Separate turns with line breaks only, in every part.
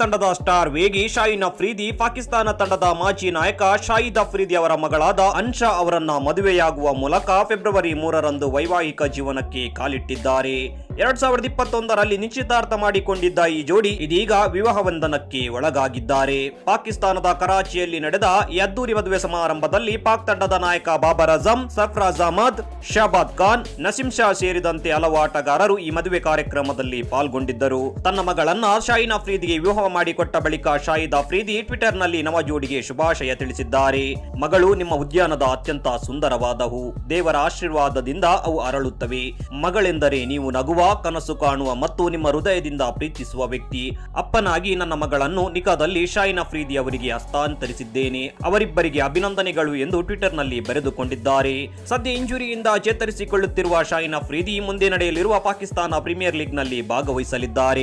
ತಂಡದ ಸ್ಟಾರ್ ವೇಗಿ ಶಾಹಿನ್ ಅಫ್ರೀದಿ ಪಾಕಿಸ್ತಾನ ತಂಡದ ಮಾಜಿ ನಾಯಕ ಶಾಹಿದ್ ಅಫ್ರೀದಿ ಅವರ ಮಗಳಾದ ಅನ್ಶಾ ಅವರನ್ನ ಮದುವೆಯಾಗುವ ಮೂಲಕ ಫೆಬ್ರವರಿ ಮೂರರಂದು ವೈವಾಹಿಕ ಜೀವನಕ್ಕೆ ಕಾಲಿಟ್ಟಿದ್ದಾರೆ ಎರಡ್ ಸಾವಿರದ ಇಪ್ಪತ್ತೊಂದರಲ್ಲಿ ನಿಶ್ಚಿತಾರ್ಥ ಮಾಡಿಕೊಂಡಿದ್ದ ಈ ಜೋಡಿ ಇದೀಗ ವಿವಾಹ ಬಂಧನಕ್ಕೆ ಒಳಗಾಗಿದ್ದಾರೆ ಪಾಕಿಸ್ತಾನದ ಕರಾಚಿಯಲ್ಲಿ ನಡೆದ ಈ ಅದ್ದೂರಿ ಮದುವೆ ಸಮಾರಂಭದಲ್ಲಿ ಪಾಕ್ ತಂಡದ ನಾಯಕ ಬಾಬರ್ ಅಜಂ ಸರ್ಫರಾಜ್ ಅಹಮದ್ ಶಹಬಾದ್ ಖಾನ್ ನಸೀಂ ಶಾ ಸೇರಿದಂತೆ ಹಲವು ಆಟಗಾರರು ಈ ಮದುವೆ ಕಾರ್ಯಕ್ರಮದಲ್ಲಿ ಪಾಲ್ಗೊಂಡಿದ್ದರು ತನ್ನ ಮಗಳನ್ನ ಶಾಹಿನ್ ಅಫ್ರೀದಿಗೆ ವಿವಾಹ ಮಾಡಿಕೊಟ್ಟ ಬಳಿಕ ಶಾಹಿದ್ ಅಫ್ರೀದಿ ಟ್ವಿಟರ್ ನಲ್ಲಿ ನವ ಜೋಡಿಗೆ ಶುಭಾಶಯ ತಿಳಿಸಿದ್ದಾರೆ ಮಗಳು ನಿಮ್ಮ ಉದ್ಯಾನದ ಅತ್ಯಂತ ಸುಂದರವಾದವು ದೇವರ ಆಶೀರ್ವಾದದಿಂದ ಅವು ಅರಳುತ್ತವೆ ಮಗಳೆಂದರೆ ನೀವು ನಗುವ ಕನಸು ಕಾಣುವ ಮತ್ತು ನಿಮ್ಮ ಹೃದಯದಿಂದ ಪ್ರೀತಿಸುವ ವ್ಯಕ್ತಿ ಅಪ್ಪನಾಗಿ ನನ್ನ ಮಗಳನ್ನು ನಿಕಾದಲ್ಲಿ ಶಾಹಿನ್ ಅಫ್ರೀದಿ ಅವರಿಗೆ ಹಸ್ತಾಂತರಿಸಿದ್ದೇನೆ ಅವರಿಬ್ಬರಿಗೆ ಅಭಿನಂದನೆಗಳು ಎಂದು ಟ್ವಿಟರ್ ನಲ್ಲಿ ಬರೆದುಕೊಂಡಿದ್ದಾರೆ ಸದ್ಯ ಇಂಜುರಿಯಿಂದ ಚೇತರಿಸಿಕೊಳ್ಳುತ್ತಿರುವ ಶಾಹಿನ್ ಅಫ್ರೀದಿ ಮುಂದೆ ನಡೆಯಲಿರುವ ಪಾಕಿಸ್ತಾನ ಪ್ರೀಮಿಯರ್ ಲೀಗ್ ನಲ್ಲಿ ಭಾಗವಹಿಸಲಿದ್ದಾರೆ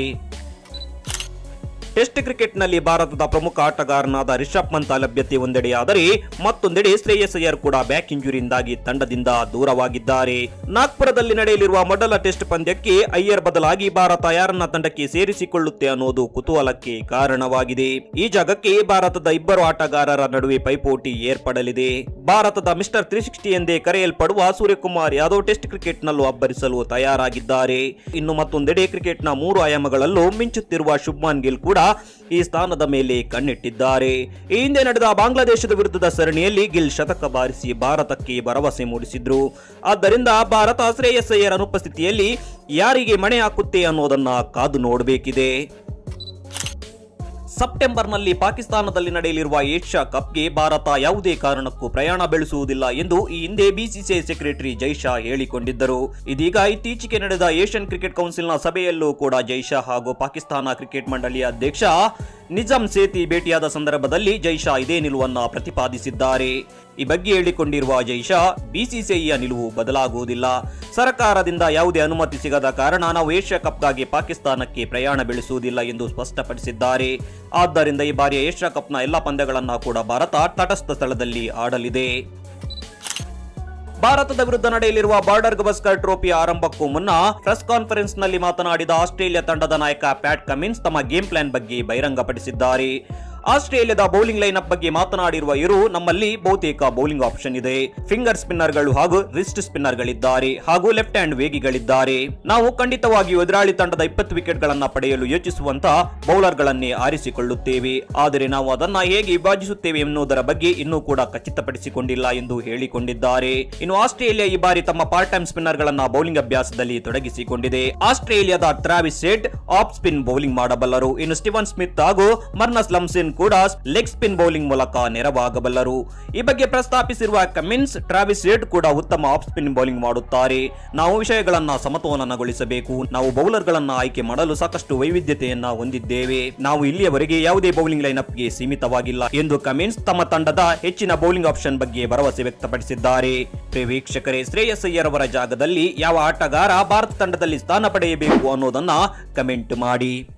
ಟೆಸ್ಟ್ ಕ್ರಿಕೆಟ್ನಲ್ಲಿ ಭಾರತದ ಪ್ರಮುಖ ಆಟಗಾರನಾದ ರಿಷಬ್ ಪಂತ್ ಲಭ್ಯತೆ ಒಂದೆಡೆಯಾದರೆ ಮತ್ತೊಂದೆಡೆ ಶ್ರೇಯಸ್ ಅಯ್ಯರ್ ಕೂಡ ಬ್ಯಾಕ್ ಇಂಜುರಿಯಿಂದಾಗಿ ತಂಡದಿಂದ ದೂರವಾಗಿದ್ದಾರೆ ನಾಗ್ಪುರದಲ್ಲಿ ನಡೆಯಲಿರುವ ಮೊದಲ ಟೆಸ್ಟ್ ಪಂದ್ಯಕ್ಕೆ ಅಯ್ಯರ್ ಬದಲಾಗಿ ಭಾರತ ಯಾರನ್ನ ತಂಡಕ್ಕೆ ಸೇರಿಸಿಕೊಳ್ಳುತ್ತೆ ಅನ್ನೋದು ಕುತೂಹಲಕ್ಕೆ ಕಾರಣವಾಗಿದೆ ಈ ಜಾಗಕ್ಕೆ ಭಾರತದ ಇಬ್ಬರು ಆಟಗಾರರ ನಡುವೆ ಪೈಪೋಟಿ ಏರ್ಪಡಲಿದೆ ಭಾರತದ ಮಿಸ್ಟರ್ ತ್ರೀ ಸಿಕ್ಸ್ಟಿ ಎಂದೇ ಕರೆಯಲ್ಪಡುವ ಸೂರ್ಯಕುಮಾರ್ ಯಾದವ್ ಟೆಸ್ಟ್ ಕ್ರಿಕೆಟ್ನಲ್ಲೂ ಅಬ್ಬರಿಸಲು ತಯಾರಾಗಿದ್ದಾರೆ ಇನ್ನು ಮತ್ತೊಂದೆಡೆ ಕ್ರಿಕೆಟ್ನ ಮೂರು ಆಯಾಮಗಳಲ್ಲೂ ಮಿಂಚುತ್ತಿರುವ ಶುಭ್ಮಾನ್ ಗಿಲ್ ಕೂಡ ಈ ಸ್ಥಾನದ ಮೇಲೆ ಕಣ್ಣಿಟ್ಟಿದ್ದಾರೆ ಈ ಹಿಂದೆ ನಡೆದ ಬಾಂಗ್ಲಾದೇಶದ ವಿರುದ್ಧದ ಸರಣಿಯಲ್ಲಿ ಗಿಲ್ ಶತಕ ಬಾರಿಸಿ ಭಾರತಕ್ಕೆ ಭರವಸೆ ಮೂಡಿಸಿದ್ರು ಆದ್ದರಿಂದ ಭಾರತ ಶ್ರೇಯಸ್ ಅಯ್ಯರ್ ಅನುಪಸ್ಥಿತಿಯಲ್ಲಿ ಯಾರಿಗೆ ಮಣೆ ಹಾಕುತ್ತೆ ಅನ್ನೋದನ್ನ ಕಾದು ನೋಡಬೇಕಿದೆ ಸೆಪ್ಟೆಂಬರ್ನಲ್ಲಿ ಪಾಕಿಸ್ತಾನದಲ್ಲಿ ನಡೆಯಲಿರುವ ಏಷ್ಯಾ ಕಪ್ಗೆ ಭಾರತ ಯಾವುದೇ ಕಾರಣಕ್ಕೂ ಪ್ರಯಾಣ ಬೆಳೆಸುವುದಿಲ್ಲ ಎಂದು ಈ ಹಿಂದೆ ಬಿಸಿಸಿಐ ಸೆಕ್ರೆಟರಿ ಜೈಶಾ ಹೇಳಿಕೊಂಡಿದ್ದರು ಇದೀಗ ಇತ್ತೀಚೆಗೆ ನಡೆದ ಏಷ್ಯನ್ ಕ್ರಿಕೆಟ್ ಕೌನ್ಸಿಲ್ನ ಸಭೆಯಲ್ಲೂ ಕೂಡ ಜೈಶಾ ಹಾಗೂ ಪಾಕಿಸ್ತಾನ ಕ್ರಿಕೆಟ್ ಮಂಡಳಿಯ ಅಧ್ಯಕ್ಷ ನಿಜಾಂ ಸೇತಿ ಭೇಟಿಯಾದ ಸಂದರ್ಭದಲ್ಲಿ ಜೈಶಾ ಇದೇ ನಿಲುವನ್ನ ಪ್ರತಿಪಾದಿಸಿದ್ದಾರೆ ಈ ಬಗ್ಗೆ ಹೇಳಿಕೊಂಡಿರುವ ಜೈಶಾ ಬಿಸಿಸಿಐಯ ನಿಲುವು ಬದಲಾಗುವುದಿಲ್ಲ ಸರ್ಕಾರದಿಂದ ಯಾವುದೇ ಅನುಮತಿ ಸಿಗದ ಕಾರಣ ನಾವು ಏಷ್ಯಾ ಕಪ್ಗಾಗಿ ಪಾಕಿಸ್ತಾನಕ್ಕೆ ಪ್ರಯಾಣ ಬೆಳೆಸುವುದಿಲ್ಲ ಎಂದು ಸ್ಪಷ್ಟಪಡಿಸಿದ್ದಾರೆ ಆದ್ದರಿಂದ ಈ ಬಾರಿಯ ಏಷ್ಯಾ ಕಪ್ನ ಎಲ್ಲ ಪಂದ್ಯಗಳನ್ನ ಕೂಡ ಭಾರತ ತಟಸ್ಥ ಸ್ಥಳದಲ್ಲಿ ಆಡಲಿದೆ ಭಾರತದ ವಿರುದ್ಧ ನಡೆಯಲಿರುವ ಬಾರ್ಡರ್ ಗವಸ್ಕರ್ ಟ್ರೋಫಿ ಆರಂಭಕ್ಕೂ ಮುನ್ನ ಪ್ರೆಸ್ ಕಾನ್ಫರೆನ್ಸ್ ನಲ್ಲಿ ಮಾತನಾಡಿದ ಆಸ್ಟ್ರೇಲಿಯಾ ತಂಡದ ನಾಯಕ ಪ್ಯಾಟ್ ಕಮಿನ್ಸ್ ತಮ್ಮ ಗೇಮ್ ಪ್ಲಾನ್ ಬಗ್ಗೆ ಬಹಿರಂಗಪಡಿಸಿದ್ದಾರೆ ಆಸ್ಟ್ರೇಲಿಯಾದ ಬೌಲಿಂಗ್ ಲೈನ್ ಅಪ್ ಬಗ್ಗೆ ಮಾತನಾಡಿರುವ ಇವರು ನಮ್ಮಲ್ಲಿ ಬಹುತೇಕ ಬೌಲಿಂಗ್ ಆಪ್ಷನ್ ಇದೆ ಫಿಂಗರ್ ಸ್ಪಿನ್ನರ್ಗಳು ಹಾಗೂ ರಿಸ್ಟ್ ಸ್ಪಿನ್ನರ್ಗಳಿದ್ದಾರೆ ಹಾಗೂ ಲೆಫ್ಟ್ ಹ್ಯಾಂಡ್ ವೇಗಿಗಳಿದ್ದಾರೆ ನಾವು ಖಂಡಿತವಾಗಿಯೂ ಎದುರಾಳಿ ತಂಡದ ಇಪ್ಪತ್ತು ವಿಕೆಟ್ ಗಳನ್ನ ಪಡೆಯಲು ಯೋಚಿಸುವಂತ ಬೌಲರ್ಗಳನ್ನೇ ಆರಿಸಿಕೊಳ್ಳುತ್ತೇವೆ ಆದರೆ ನಾವು ಅದನ್ನ ಹೇಗೆ ವಿಭಾಗಿಸುತ್ತೇವೆ ಎನ್ನುವುದರ ಬಗ್ಗೆ ಇನ್ನೂ ಕೂಡ ಖಚಿತಪಡಿಸಿಕೊಂಡಿಲ್ಲ ಎಂದು ಹೇಳಿಕೊಂಡಿದ್ದಾರೆ ಇನ್ನು ಆಸ್ಟ್ರೇಲಿಯಾ ಈ ಬಾರಿ ತಮ್ಮ ಪಾರ್ಟ್ ಟೈಮ್ ಸ್ಪಿನ್ನರ್ ಗಳನ್ನ ಬೌಲಿಂಗ್ ಅಭ್ಯಾಸದಲ್ಲಿ ತೊಡಗಿಸಿಕೊಂಡಿದೆ ಆಸ್ಟ್ರೇಲಿಯಾದ ಟ್ರಾವಿಸ್ ಸೆಡ್ ಆಫ್ ಸ್ಪಿನ್ ಬೌಲಿಂಗ್ ಮಾಡಬಲ್ಲರು ಇನ್ನು ಸ್ಟಿವನ್ ಸ್ಮಿತ್ ಹಾಗೂ ಮರ್ನಸ್ ಲಮ್ಸಿನ್ ಕೂಡ ಲೆಗ್ ಸ್ಪಿನ್ ಬೌಲಿಂಗ್ ಮೂಲಕ ನೆರವಾಗಬಲ್ಲರು ಈ ಬಗ್ಗೆ ಪ್ರಸ್ತಾಪಿಸಿರುವ ಕಮಿನ್ಸ್ ಟ್ರಾವಿಸ್ ಸೆಡ್ ಕೂಡ ಉತ್ತಮ ಆಫ್ ಸ್ಪಿನ್ ಬೌಲಿಂಗ್ ಮಾಡುತ್ತಾರೆ ನಾವು ವಿಷಯಗಳನ್ನ ಸಮತೋಲನಗೊಳಿಸಬೇಕು ನಾವು ಬೌಲರ್ ಗಳನ್ನ ಆಯ್ಕೆ ಮಾಡಲು ಸಾಕಷ್ಟು ವೈವಿಧ್ಯತೆಯನ್ನ ಹೊಂದಿದ್ದೇವೆ ನಾವು ಇಲ್ಲಿಯವರೆಗೆ ಯಾವುದೇ ಬೌಲಿಂಗ್ ಲೈನ್ ಗೆ ಸೀಮಿತವಾಗಿಲ್ಲ ಎಂದು ಕಮಿನ್ಸ್ ತಮ್ಮ ತಂಡದ ಹೆಚ್ಚಿನ ಬೌಲಿಂಗ್ ಆಪ್ಷನ್ ಬಗ್ಗೆ ಭರವಸೆ ವ್ಯಕ್ತಪಡಿಸಿದ್ದಾರೆ ಪ್ರಿಯ ವೀಕ್ಷಕರೇ ಶ್ರೇಯಸ್ ಅಯ್ಯರ್ ಅವರ ಜಾಗದಲ್ಲಿ ಯಾವ ಆಟಗಾರ ಭಾರತ ತಂಡದಲ್ಲಿ ಸ್ಥಾನ ಪಡೆಯಬೇಕು ಅನ್ನೋದನ್ನ ಕಮೆಂಟ್ ಮಾಡಿ